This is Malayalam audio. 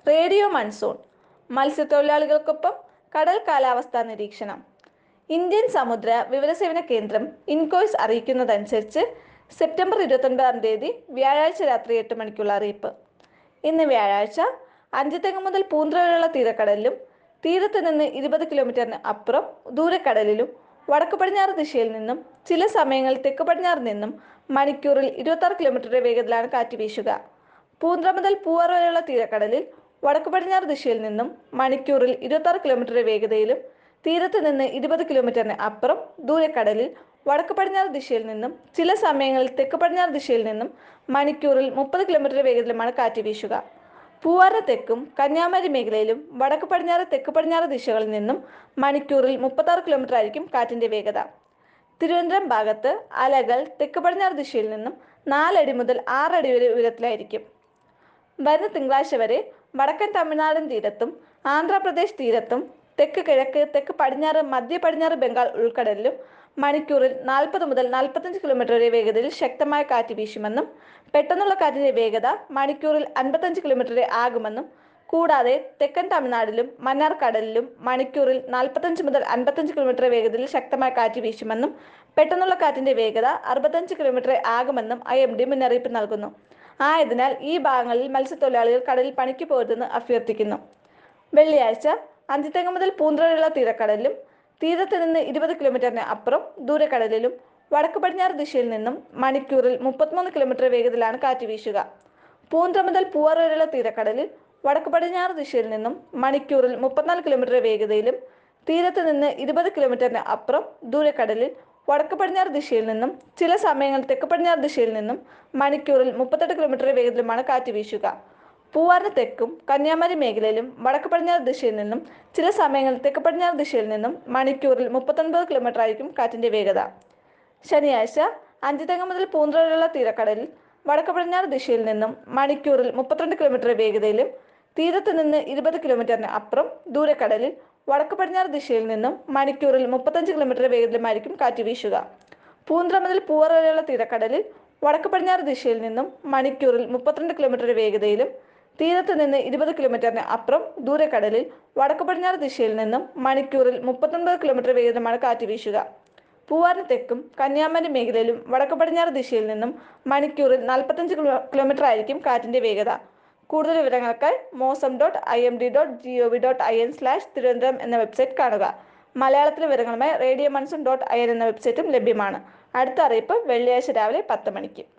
റേഡിയോ മൺസൂൺ മത്സ്യത്തൊഴിലാളികൾക്കൊപ്പം കടൽ കാലാവസ്ഥാ നിരീക്ഷണം ഇന്ത്യൻ സമുദ്ര വിവരസേവന കേന്ദ്രം ഇൻകോയ്സ് അറിയിക്കുന്നതനുസരിച്ച് സെപ്റ്റംബർ ഇരുപത്തൊൻപതാം തീയതി വ്യാഴാഴ്ച രാത്രി എട്ട് മണിക്കുള്ള അറിയിപ്പ് ഇന്ന് വ്യാഴാഴ്ച അഞ്ചുതെങ്ങ് മുതൽ പൂന്തുറ വരെയുള്ള തീരക്കടലിലും തീരത്ത് നിന്ന് ഇരുപത് കിലോമീറ്ററിന് അപ്പുറം ദൂരക്കടലിലും വടക്ക് പടിഞ്ഞാറ് ദിശയിൽ നിന്നും ചില സമയങ്ങളിൽ തെക്ക് പടിഞ്ഞാറ് നിന്നും മണിക്കൂറിൽ ഇരുപത്തി ആറ് കിലോമീറ്റർ വേഗത്തിലാണ് കാറ്റ് വീശുക പൂന്തുറ മുതൽ പൂവാർ വരെയുള്ള തീരക്കടലിൽ വടക്ക് പടിഞ്ഞാറ് ദിശയിൽ നിന്നും മണിക്കൂറിൽ ഇരുപത്തി ആറ് കിലോമീറ്റർ വേഗതയിലും തീരത്ത് നിന്ന് ഇരുപത് കിലോമീറ്ററിന് അപ്പുറം ദൂരക്കടലിൽ വടക്ക് പടിഞ്ഞാറ് ദിശയിൽ നിന്നും ചില സമയങ്ങളിൽ തെക്ക് പടിഞ്ഞാറ് ദിശയിൽ നിന്നും മണിക്കൂറിൽ മുപ്പത് കിലോമീറ്റർ വേഗത്തിലുമാണ് കാറ്റ് വീശുക പൂവാറിന് തെക്കും കന്യാകുമാരി മേഖലയിലും വടക്ക് പടിഞ്ഞാറ് തെക്ക് പടിഞ്ഞാറ് ദിശകളിൽ നിന്നും മണിക്കൂറിൽ മുപ്പത്താറ് കിലോമീറ്റർ ആയിരിക്കും കാറ്റിന്റെ വേഗത തിരുവനന്തപുരം ഭാഗത്ത് അലകൾ തെക്ക് പടിഞ്ഞാറ് ദിശയിൽ നിന്നും നാലടി മുതൽ ആറടി വരെ ഉയരത്തിലായിരിക്കും വരുന്ന തിങ്കളാഴ്ച വരെ വടക്കൻ തമിഴ്നാടൻ തീരത്തും ആന്ധ്രാപ്രദേശ് തീരത്തും തെക്ക് കിഴക്ക് തെക്ക് പടിഞ്ഞാറ് മധ്യ പടിഞ്ഞാറ് ബംഗാൾ ഉൾക്കടലിലും മണിക്കൂറിൽ നാൽപ്പത് മുതൽ നാൽപ്പത്തഞ്ച് കിലോമീറ്റർ വരെ വേഗതയിൽ ശക്തമായ കാറ്റ് വീശുമെന്നും പെട്ടെന്നുള്ള കാറ്റിന്റെ വേഗത മണിക്കൂറിൽ അൻപത്തഞ്ച് കിലോമീറ്റർ വരെ ആകുമെന്നും കൂടാതെ തെക്കൻ തമിഴ്നാട്ടിലും മന്നാർ കടലിലും മണിക്കൂറിൽ നാൽപ്പത്തഞ്ച് മുതൽ അൻപത്തഞ്ച് കിലോമീറ്റർ വേഗതയിൽ ശക്തമായ കാറ്റ് വീശുമെന്നും പെട്ടെന്നുള്ള കാറ്റിന്റെ വേഗത അറുപത്തഞ്ച് കിലോമീറ്റർ ആകുമെന്നും ഐ എം ഡി മുന്നറിയിപ്പ് നൽകുന്നു ആയതിനാൽ ഈ ഭാഗങ്ങളിൽ മത്സ്യത്തൊഴിലാളികൾ കടലിൽ പണിക്ക് പോരുതെന്ന് അഭ്യർത്ഥിക്കുന്നു വെള്ളിയാഴ്ച അഞ്ചുതെങ്ങ് മുതൽ പൂന്തുറ വരെയുള്ള തീരക്കടലിലും തീരത്ത് നിന്ന് ഇരുപത് കിലോമീറ്ററിന് അപ്പുറം ദൂരക്കടലിലും വടക്ക് പടിഞ്ഞാറ് ദിശയിൽ നിന്നും മണിക്കൂറിൽ മുപ്പത്തിമൂന്ന് കിലോമീറ്റർ വേഗത്തിലാണ് കാറ്റ് വീശുക പൂന്തുറ മുതൽ പൂവാർ വരെയുള്ള തീരക്കടലിൽ വടക്ക് പടിഞ്ഞാറ് ദിശയിൽ നിന്നും മണിക്കൂറിൽ മുപ്പത്തിനാല് കിലോമീറ്റർ വേഗതയിലും തീരത്ത് നിന്ന് ഇരുപത് കിലോമീറ്ററിന് അപ്പുറം ദൂരക്കടലിൽ വടക്ക് പടിഞ്ഞാറ് ദിശയിൽ നിന്നും ചില സമയങ്ങളിൽ തെക്ക് പടിഞ്ഞാറ് ദിശയിൽ നിന്നും മണിക്കൂറിൽ മുപ്പത്തെട്ട് കിലോമീറ്റർ വേഗത്തിലുമാണ് കാറ്റ് വീശുക പൂവാറിന് തെക്കും കന്യാകുമാരി മേഖലയിലും വടക്ക് പടിഞ്ഞാറ് ദിശയിൽ നിന്നും ചില സമയങ്ങളിൽ തെക്ക് പടിഞ്ഞാറ് ദിശയിൽ നിന്നും മണിക്കൂറിൽ മുപ്പത്തൊൻപത് കിലോമീറ്റർ ആയിരിക്കും കാറ്റിന്റെ വേഗത ശനിയാഴ്ച അഞ്ചുതെങ്ങ് മുതൽ പൂന്തുറ വരെയുള്ള തീരക്കടലിൽ വടക്ക് പടിഞ്ഞാറ് ദിശയിൽ നിന്നും മണിക്കൂറിൽ മുപ്പത്തിരണ്ട് കിലോമീറ്റർ വേഗതയിലും തീരത്ത് നിന്ന് ഇരുപത് കിലോമീറ്ററിന് അപ്പുറം ദൂരക്കടലിൽ വടക്ക് പടിഞ്ഞാറ് ദിശയിൽ നിന്നും മണിക്കൂറിൽ മുപ്പത്തഞ്ച് കിലോമീറ്റർ വേഗത്തിലുമായിരിക്കും കാറ്റ് വീശുക പൂന്തുറ മുതൽ പൂവാർ വരെയുള്ള തീരക്കടലിൽ വടക്ക് പടിഞ്ഞാറ് ദിശയിൽ നിന്നും മണിക്കൂറിൽ മുപ്പത്തിരണ്ട് കിലോമീറ്റർ വേഗതയിലും തീരത്ത് നിന്ന് ഇരുപത് കിലോമീറ്ററിന് അപ്പുറം ദൂരക്കടലിൽ വടക്ക് പടിഞ്ഞാറ് ദിശയിൽ നിന്നും മണിക്കൂറിൽ മുപ്പത്തൊൻപത് കിലോമീറ്റർ വേഗത്തിലുമാണ് കാറ്റ് വീശുക പൂവാറിന് തെക്കും കന്യാകുമാരി മേഖലയിലും വടക്ക് പടിഞ്ഞാറ് ദിശയിൽ നിന്നും മണിക്കൂറിൽ നാൽപ്പത്തഞ്ച് കിലോ കിലോമീറ്റർ ആയിരിക്കും കാറ്റിന്റെ വേഗത കൂടുതൽ വിവരങ്ങൾക്കായി mausam dot I M D dot G O V dot I N slash Thiruvananthapuram എന്ന വെബ്സൈറ്റ് കാണുക മലയാളത്തിലെ വിവരങ്ങളുമായി radio monsoon dot I N എന്ന വെബ്സൈറ്റും ലഭ്യമാണ് അടുത്ത അറിയിപ്പ് വെള്ളിയാഴ്ച രാവിലെ പത്ത് മണിക്ക്